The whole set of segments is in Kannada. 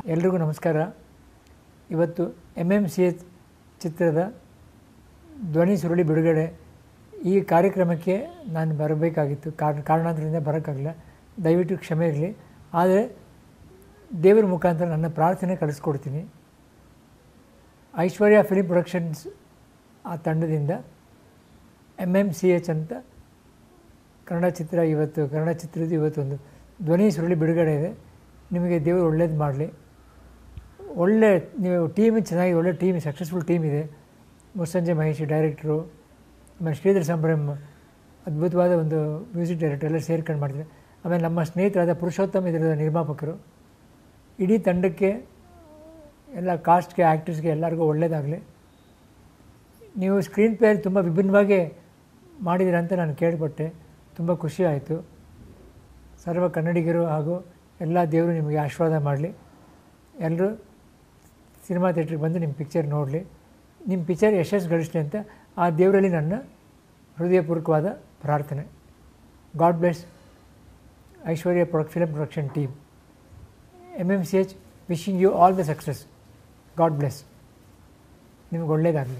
ಎಲ್ರಿಗೂ ನಮಸ್ಕಾರ ಇವತ್ತು ಎಮ್ ಎಮ್ ಸಿ ಎಚ್ ಚಿತ್ರದ ಧ್ವನಿ ಸುರುಳಿ ಬಿಡುಗಡೆ ಈ ಕಾರ್ಯಕ್ರಮಕ್ಕೆ ನಾನು ಬರಬೇಕಾಗಿತ್ತು ಕಾರಣ ಕಾರಣಾಂತರದಿಂದ ಬರೋಕ್ಕಾಗಲ್ಲ ದಯವಿಟ್ಟು ಕ್ಷಮೆ ಇರಲಿ ಆದರೆ ದೇವರ ಮುಖಾಂತರ ನನ್ನ ಪ್ರಾರ್ಥನೆ ಕಳಿಸ್ಕೊಡ್ತೀನಿ ಐಶ್ವರ್ಯ ಫಿಲಿಂ ಪ್ರೊಡಕ್ಷನ್ಸ್ ಆ ತಂಡದಿಂದ ಎಮ್ ಎಮ್ ಸಿ ಎಚ್ ಅಂತ ಕನ್ನಡ ಚಿತ್ರ ಇವತ್ತು ಕನ್ನಡ ಚಿತ್ರದ ಇವತ್ತೊಂದು ಧ್ವನಿ ಸುರುಳಿ ಬಿಡುಗಡೆ ಇದೆ ನಿಮಗೆ ದೇವರು ಒಳ್ಳೇದು ಮಾಡಲಿ ಒಳ್ಳೆ ನೀವು ಟೀಮ್ ಚೆನ್ನಾಗಿ ಒಳ್ಳೆ ಟೀಮ್ ಸಕ್ಸಸ್ಫುಲ್ ಟೀಮ್ ಇದೆ ಮುಸ್ಸಂಜೆ ಮಹೇಶ್ ಡೈರೆಕ್ಟ್ರು ಆಮೇಲೆ ಶ್ರೀಧರ್ ಸಂಭ್ರಮ್ ಅದ್ಭುತವಾದ ಒಂದು ಮ್ಯೂಸಿಕ್ ಡೈರೆಕ್ಟರ್ ಎಲ್ಲ ಸೇರ್ಕೊಂಡು ಮಾಡ್ತಾರೆ ಆಮೇಲೆ ನಮ್ಮ ಸ್ನೇಹಿತರಾದ ಪುರುಷೋತ್ತಮ ಇದರ ನಿರ್ಮಾಪಕರು ಇಡೀ ತಂಡಕ್ಕೆ ಎಲ್ಲ ಕಾಸ್ಟ್ಗೆ ಆ್ಯಕ್ಟರ್ಸ್ಗೆ ಎಲ್ಲರಿಗೂ ಒಳ್ಳೆಯದಾಗಲಿ ನೀವು ಸ್ಕ್ರೀನ್ ಪ್ಲೇ ತುಂಬ ವಿಭಿನ್ನವಾಗಿ ಮಾಡಿದ್ದೀರ ಅಂತ ನಾನು ಕೇಳಿಪಟ್ಟೆ ತುಂಬ ಖುಷಿ ಆಯಿತು ಸರ್ವ ಕನ್ನಡಿಗರು ಹಾಗೂ ಎಲ್ಲ ದೇವರು ನಿಮಗೆ ಆಶೀರ್ವಾದ ಮಾಡಲಿ ಎಲ್ಲರೂ ಸಿನಿಮಾ ಥಿಯೇಟ್ರಿಗೆ ಬಂದು ನಿಮ್ಮ ಪಿಕ್ಚರ್ ನೋಡಲಿ ನಿಮ್ಮ ಪಿಕ್ಚರ್ ಯಶಸ್ಸು ಗಳಿಸಲಿ ಅಂತ ಆ ದೇವರಲ್ಲಿ ನನ್ನ ಹೃದಯಪೂರ್ವಕವಾದ ಪ್ರಾರ್ಥನೆ ಗಾಡ್ ಬ್ಲೆಸ್ ಐಶ್ವರ್ಯ ಪ್ರೊಡಕ್ film production team M M C H wishing you all the success God bless ನಿಮ್ಗೆ ಒಳ್ಳೆಯದಾಗಲಿ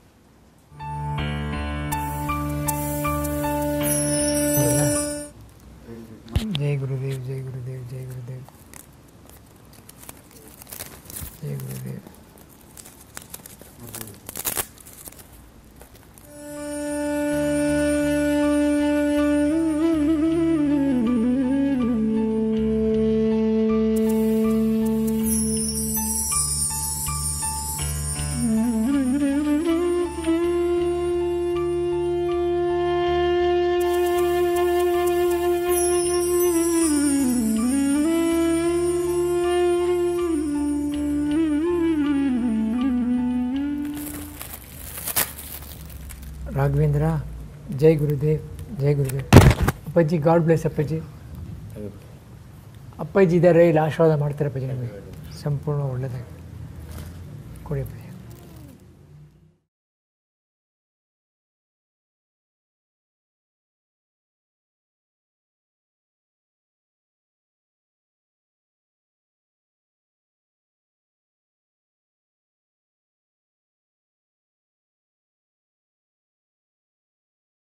ಜೈ ಗುರುದೇವ್ ಜೈ ಗುರುದೇವ್ ಜೈ ಗುರುದೇವ್ ಜೈ ಗುರುದೇವ್ ರಾಘವೇಂದ್ರ ಜೈ ಗುರುದೇವ್ ಜೈ ಗುರುದೇವ್ ಅಪ್ಪಾಜಿ ಗಾಡ್ ಬ್ಲೆಸ್ ಅಪ್ಪಾಜಿ ಅಪ್ಪಾಜಿ ಇದ್ದಾರೆ ಇಲ್ಲಿ ಆಶೀರ್ವಾದ ಮಾಡ್ತಾರೆ ಅಪ್ಪಾಜಿ ನಮಗೆ ಸಂಪೂರ್ಣ ಒಳ್ಳೆಯದಾಗಿ ಕೊಡಿ ಅಪ್ಪಾಜಿ